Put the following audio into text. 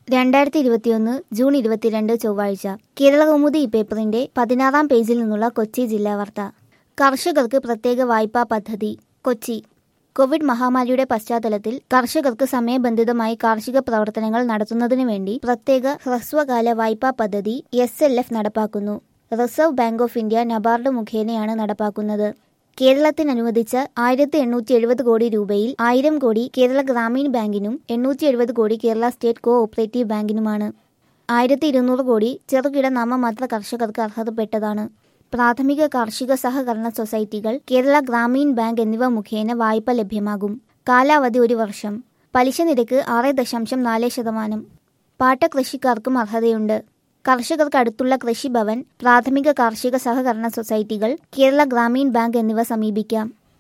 രണ്ടായിരത്തി ഇരുപത്തിയൊന്ന് ജൂൺ ഇരുപത്തിരണ്ട് ചൊവ്വാഴ്ച കേരളകൗമുദി ഈ പേപ്പറിന്റെ പതിനാറാം പേജിൽ നിന്നുള്ള കൊച്ചി ജില്ലാ വാർത്ത കർഷകർക്ക് പ്രത്യേക വായ്പാ പദ്ധതി കൊച്ചി കോവിഡ് മഹാമാരിയുടെ പശ്ചാത്തലത്തിൽ കർഷകർക്ക് സമയബന്ധിതമായി കാർഷിക പ്രവർത്തനങ്ങൾ നടത്തുന്നതിനു വേണ്ടി പ്രത്യേക ഹ്രസ്വകാല വായ്പാ പദ്ധതി എസ് എൽ എഫ് നടപ്പാക്കുന്നു Reserve Bank of India NABARD മുഖേനയാണ് നടപ്പാക്കുന്നത് കേരളത്തിന് അനുവദിച്ച ആയിരത്തി എണ്ണൂറ്റി എഴുപത് കോടി രൂപയിൽ ആയിരം കോടി കേരള ഗ്രാമീൺ ബാങ്കിനും എണ്ണൂറ്റി എഴുപത് കോടി കേരള സ്റ്റേറ്റ് കോ ഓപ്പറേറ്റീവ് ബാങ്കിനുമാണ് ആയിരത്തി ഇരുന്നൂറ് കോടി ചെറുകിട നാമമാത്ര കർഷകർക്ക് അർഹതപ്പെട്ടതാണ് പ്രാഥമിക കാർഷിക സഹകരണ സൊസൈറ്റികൾ കേരള ഗ്രാമീൺ ബാങ്ക് എന്നിവ മുഖേന വായ്പ ലഭ്യമാകും കാലാവധി ഒരു വർഷം പലിശ നിരക്ക് ആറ് ദശാംശം നാല് ശതമാനം പാട്ടകൃഷിക്കാർക്കും അർഹതയുണ്ട് കർഷകർക്ക് അടുത്തുള്ള കൃഷിഭവൻ പ്രാഥമിക കാർഷിക സഹകരണ സൊസൈറ്റികൾ കേരള ഗ്രാമീൺ ബാങ്ക് എന്നിവ സമീപിക്കാം